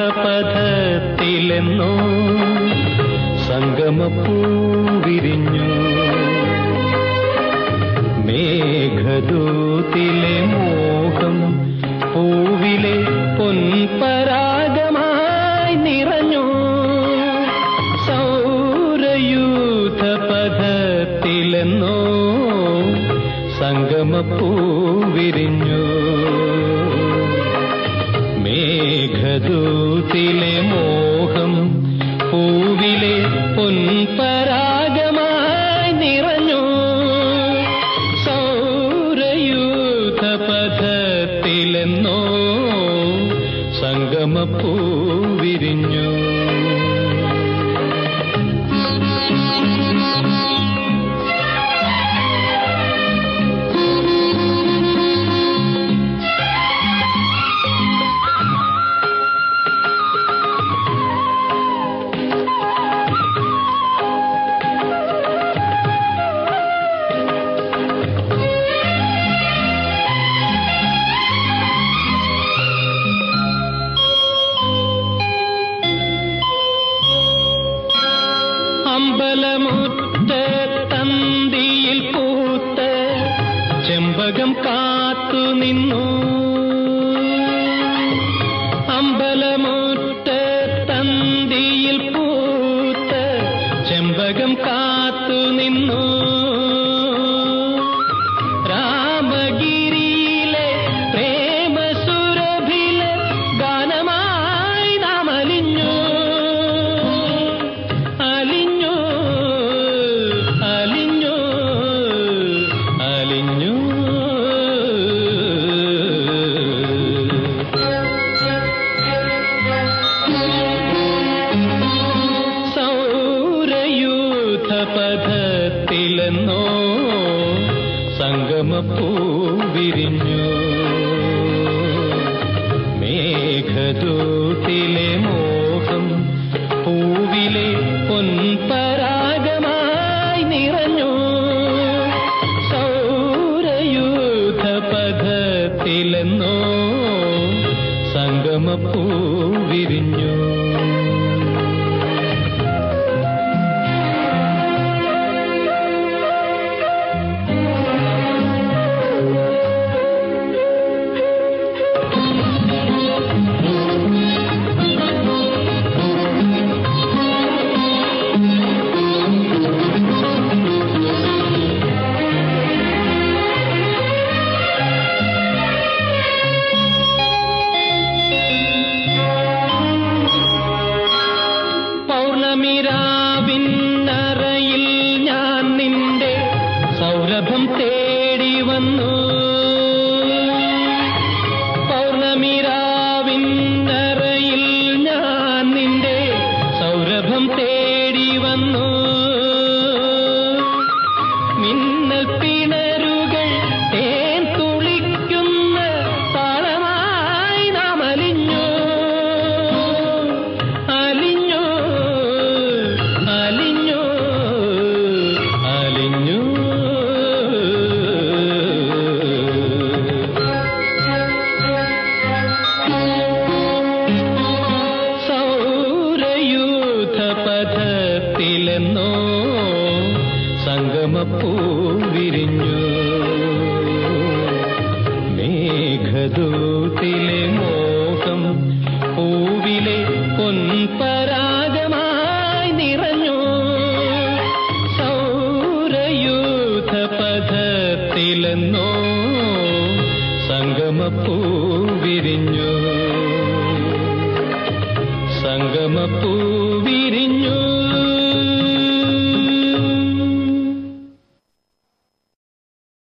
സൗരയൂഥപഥത്തിലെന്നോ സംഗമപ്പൂ വിരിഞ്ഞു മേഘദൂതിലെ മോഹം പൂവിലെ പൊൻപരാഗമായി നിറഞ്ഞു സൗരയൂഥപഥത്തിലെന്നോ സംഗമപ്പൂ വിരിഞ്ഞു മേഘദൂതിലെ മോഹം പൂവിലെ പൊൻപരാഗമായി നിറഞ്ഞു സൗരയൂഥപഥത്തിലെന്നോ സംഗമപ്പൂ വിരിഞ്ഞു അമ്പലമുറ്റ തന്തിയിൽ പൂത്ത ചെമ്പകം കാത്തു നിന്നു അമ്പലമുറ്റ തന്തിയിൽ പൂത്ത ചെമ്പകം കാത്തു നിന്നു രാമഗിരിയിലെ പ്രേമസുരഭിലെ ഗാനമായി നാം അലിഞ്ഞു അലിഞ്ഞു അലിഞ്ഞു അലിഞ്ഞു സൗരയൂഥപഥത്തിലെന്നോ സംഗമപ്പൂ വിരിഞ്ഞു മേഘദൂതിലെ മോഹം പൂവിലെ പൊൻപരാഗമായി നിറഞ്ഞു സൗരയൂഥപഥത്തിലെന്നോ സംഗമപ്പൂ വിരിഞ്ഞു പൗർണമിരാവിന്നറയിൽ ഞാൻ നിന്റെ സൗരഭം തേടി വന്നു പൗർണമിരാവിന്നറയിൽ ഞാൻ നിന്റെ സൗരഭം തേടി വന്നു മിന്നൽ പിണരുകൾ തേൻ തുളിക്കുന്ന താളമായി നാം അലിഞ്ഞു അലിഞ്ഞു അലിഞ്ഞു അലിഞ്ഞു സൗരയൂഥപഥത്തിലെന്നോ സംഗമപ്പൂ വിരിഞ്ഞു മേഘദൂതിലെ മോഹം പൂവിലെ പൊൻപരാഗമായി നിറഞ്ഞു സൗരയൂഥപഥത്തിലെന്നോ സംഗമപ്പൂ വിരിഞ്ഞു സംഗമപ്പൂ വിരിഞ്ഞു